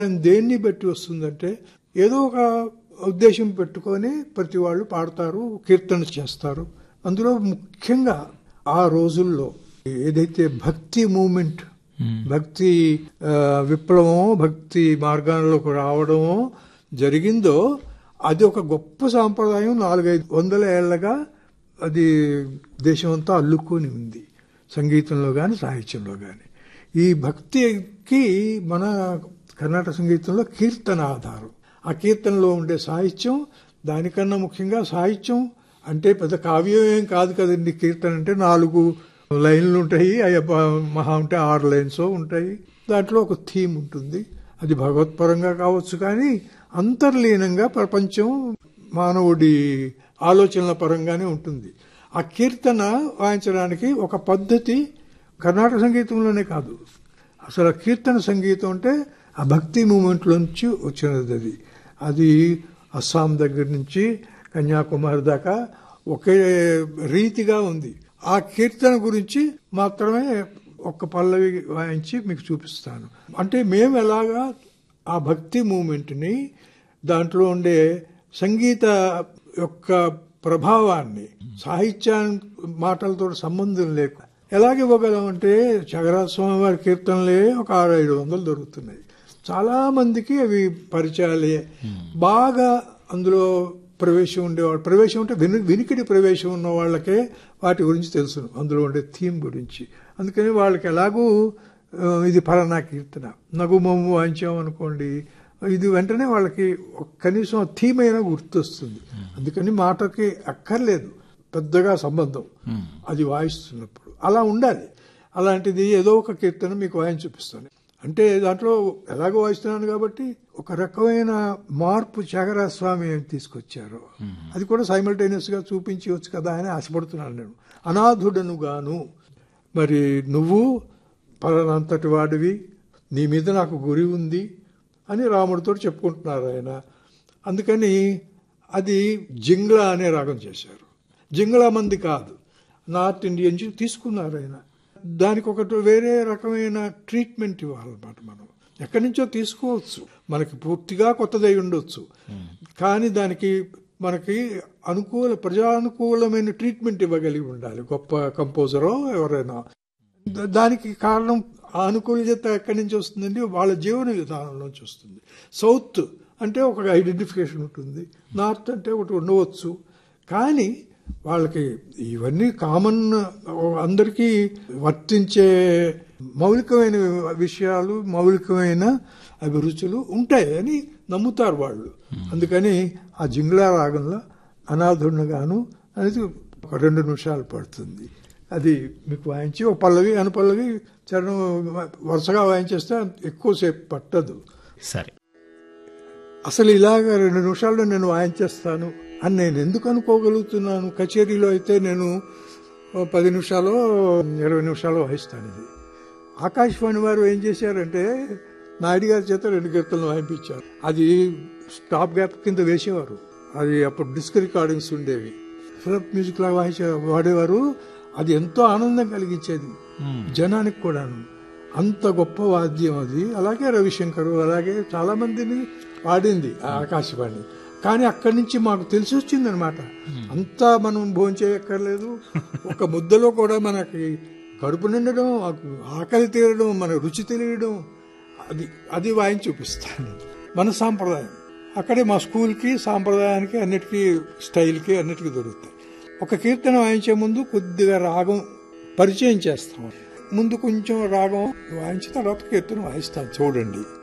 దేన్ని బట్టి వస్తుందంటే ఏదో ఒక ఉద్దేశం పెట్టుకొని ప్రతి వాళ్ళు పాడతారు కీర్తన చేస్తారు అందులో ముఖ్యంగా ఆ రోజుల్లో ఏదైతే భక్తి మూమెంట్ భక్తి ఆ, విప్లవమో భక్తి మార్గాల్లోకి రావడమో జరిగిందో అది ఒక గొప్ప సాంప్రదాయం నాలుగైదు వందల ఏళ్లగా అది దేశమంతా అల్లుకొని ఉంది సంగీతంలో కానీ సాహిత్యంలో కానీ ఈ భక్తికి మన కర్ణాటక సంగీతంలో కీర్తన ఆధారం ఆ కీర్తనలో ఉండే సాహిత్యం దానికన్నా ముఖ్యంగా సాహిత్యం అంటే పెద్ద కావ్యం ఏం కాదు కదండి కీర్తన అంటే నాలుగు లైన్లు ఉంటాయి అయ్య మహా ఉంటే ఆరు లైన్స్ ఉంటాయి దాంట్లో ఒక థీమ్ ఉంటుంది అది భగవత్పరంగా కావచ్చు కానీ అంతర్లీనంగా ప్రపంచం మానవుడి ఆలోచనల పరంగానే ఉంటుంది ఆ కీర్తన వాయించడానికి ఒక పద్ధతి కర్ణాటక సంగీతంలోనే కాదు అసలు ఆ కీర్తన సంగీతం అంటే ఆ భక్తి మూమెంట్లోంచి వచ్చినది అది అది అస్సాం దగ్గర నుంచి కన్యాకుమారి దాకా ఒకే రీతిగా ఉంది ఆ కీర్తన గురించి మాత్రమే ఒక్క పల్లవి వాయించి మీకు చూపిస్తాను అంటే మేము ఎలాగా ఆ భక్తి మూమెంట్ని దాంట్లో ఉండే సంగీత యొక్క ప్రభావాన్ని సాహిత్య మాటలతో సంబంధం లేక ఎలాగ ఇవ్వగలం అంటే చగరాస్వామి వారి కీర్తనలే ఒక ఆరు ఐదు వందలు దొరుకుతున్నాయి చాలా మందికి అవి పరిచయాలే బాగా అందులో ప్రవేశం ఉండేవాడు ప్రవేశం అంటే విని వినికిడి ప్రవేశం ఉన్న వాళ్ళకే వాటి గురించి తెలుసు అందులో ఉండే థీమ్ గురించి అందుకని వాళ్ళకి ఎలాగూ ఆ, ఇది ఫలానా కీర్తన నగుమమ్ము వాయించామనుకోండి ఇది వెంటనే వాళ్ళకి ఒక కనీసం ఆ థీమ్ అయినా గుర్తొస్తుంది అందుకని మాటకి అక్కర్లేదు పెద్దగా సంబంధం అది వాయిస్తున్నప్పుడు అలా ఉండాలి అలాంటిది ఏదో ఒక కీర్తన మీకు వాయించి చూపిస్తాను అంటే దాంట్లో ఎలాగో వాయిస్తున్నాను కాబట్టి ఒక రకమైన మార్పు స్వామి అని తీసుకొచ్చారు అది కూడా సైమల్టేనియస్ గా చూపించవచ్చు కదా అని ఆశపడుతున్నాను నేను అనాథుడను గాను మరి నువ్వు పలానంతటి వాడివి నీ మీద నాకు గురి ఉంది అని రాముడితో చెప్పుకుంటున్నారు ఆయన అందుకని అది జింగ్లా అనే రాగం చేశారు జింగ్లా మంది కాదు నార్త్ ఇండియన్ నుంచి తీసుకున్నారు ఆయన దానికి ఒకటి వేరే రకమైన ట్రీట్మెంట్ ఇవ్వాలన్నమాట మనం ఎక్కడి నుంచో తీసుకోవచ్చు మనకి పూర్తిగా కొత్తదై ఉండొచ్చు కానీ దానికి మనకి అనుకూల ప్రజానుకూలమైన ట్రీట్మెంట్ ఇవ్వగలిగి ఉండాలి గొప్ప కంపోజరో ఎవరైనా ద- దానికి కారణం ఆ అనుకూలత ఎక్కడి నుంచి వస్తుందండి వాళ్ళ జీవన విధానం నుంచి వస్తుంది సౌత్ అంటే ఒక ఐడెంటిఫికేషన్ ఉంటుంది నార్త్ అంటే ఒకటి ఉండవచ్చు కానీ వాళ్ళకి ఇవన్నీ కామన్ అందరికీ వర్తించే మౌలికమైన విషయాలు మౌలికమైన అభిరుచులు ఉంటాయి అని నమ్ముతారు వాళ్ళు అందుకని ఆ జింగ్లా రాగంలో అనాథుడుగాను అనేది ఒక రెండు నిమిషాలు పడుతుంది అది మీకు వాయించి ఒక పల్లవి అనుపల్లవి చరణం వరుసగా వాయించేస్తే ఎక్కువసేపు పట్టదు సరే అసలు ఇలాగ రెండు నిమిషాల్లో నేను వాయించేస్తాను అని నేను ఎందుకు అనుకోగలుగుతున్నాను కచేరీలో అయితే నేను ఓ పది నిమిషాలు ఇరవై నిమిషాలు వాయిస్తాను ఇది ఆకాశవాణి వారు ఏం చేశారంటే నాయుడు గారి చేత రెండు కీర్తనలు వాయింపించారు అది స్టాప్ గ్యాప్ కింద వేసేవారు అది అప్పుడు డిస్క్ రికార్డింగ్స్ ఉండేవి ఫిలప్ మ్యూజిక్ లాగా వాయించే వాడేవారు అది ఎంతో ఆనందం కలిగించేది జనానికి కూడాను అంత గొప్ప వాద్యం అది అలాగే రవిశంకర్ అలాగే చాలా మందిని పాడింది ఆ ఆకాశవాణి కానీ అక్కడి నుంచి మాకు తెలిసి వచ్చింది అనమాట అంతా మనం భోంచేయక్కర్లేదు ఒక ముద్దలో కూడా మనకి కడుపు నిండడం ఆకలి తీరడం మన రుచి తెలియడం అది అది వాయిని చూపిస్తాను మన సాంప్రదాయం అక్కడే మా స్కూల్కి సాంప్రదాయానికి అన్నిటికీ స్టైల్కి అన్నిటికీ దొరుకుతాయి ఒక కీర్తన వాయించే ముందు కొద్దిగా రాగం పరిచయం చేస్తాం ముందు కొంచెం రాగం వాయించిన తర్వాత కీర్తన వాయిస్తాం చూడండి